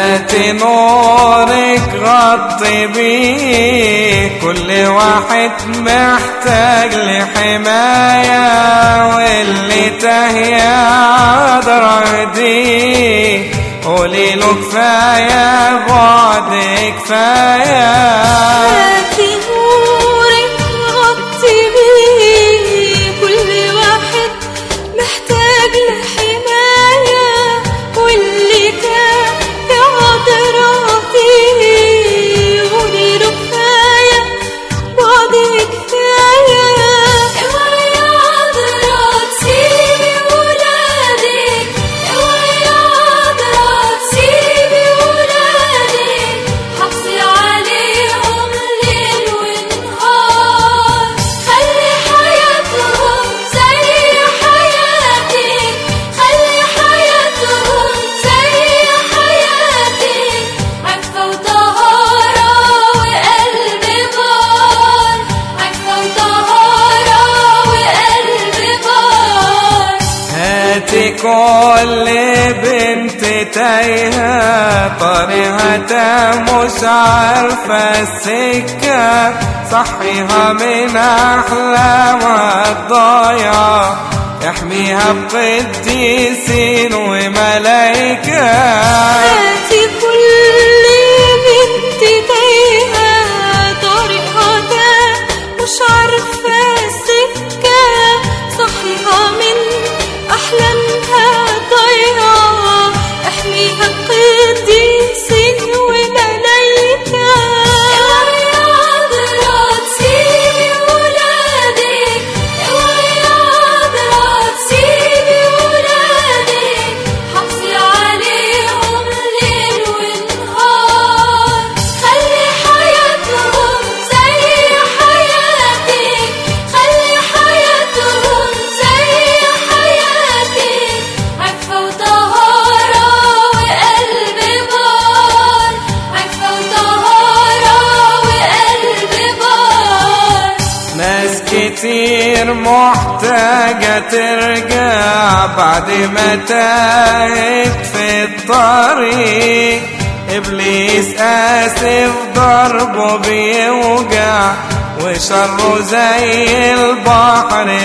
هات نورك غطي بيه كل واحد محتاج لحماية واللي تهيا درهدي قولي له كفاية بعد كفاية هاتي نورك غطي بيه كل واحد محتاج لحماية واللي كان يقدر أعطيه قولي له كفاية بعد كفاية اوعي قادرة تسيبي ولادك اوعي قادرة تسيبي ولادك حافظي عليهم ليل ونهار خلي حياتهم زي حياتك خلي حياتهم زي حياتك عفة وطهارة وقلب بار عفة وطهارة وقلب بار هاتي كل بنت تايهة طريقها مش عارفة السكة صحيها من أحلامها الضايعة احميها بقديسين وملايكة هاتي كل بنت تايهة طريقها مش عارفة السكة صحيها من أحلامها ضايعة احميها بقديسين وملايكة اوعي قادرة تسيبي ولادك اوعي قادرة تسيبي ولادك حافظي عليهم ليل ونهار خلي حياتهم زي حياتك خلي حياتهم زي حياتك عفة وطهارة وقلب بار عفة وطهارة وقلب بار ناس كتير محتاجة ترجع بعد ما تاهت في الطريق إبليس آسف ضربه بيوجع وشره زي البحر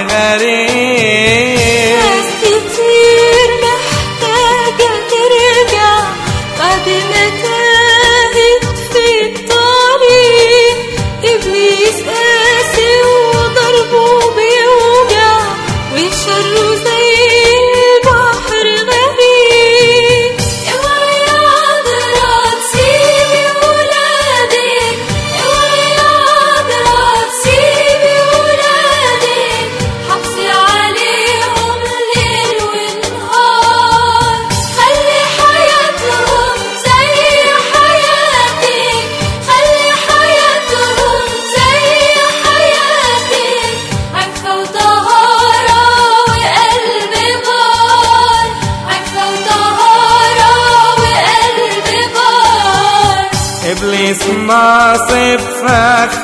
غريب ناس كتير محتاجة ترجع بعد ما تاهت في الطريق إبليس قاسي وضربه بيوجع وشره زي البحر غريب اوعي قادرة تسيبي ولادك اوعي قادرة تسيبي ولادك حافظي عليهم ليل ونهار خلي حياتهم زي حياتك خلي حياتهم زي حياتك عفة وطهارة وقلب بار عفة وطهارة وقلب بار إبليس ناصب فخ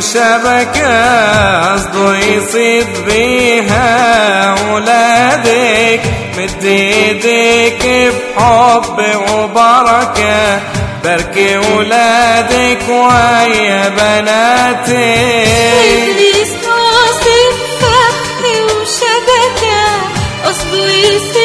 وشبكة قصده يصيد بيها ولادك مد ايديك بحب وبركة باركي ولادك ويا بناتك إبليس ناصب فخ وشبكة قصده يسيب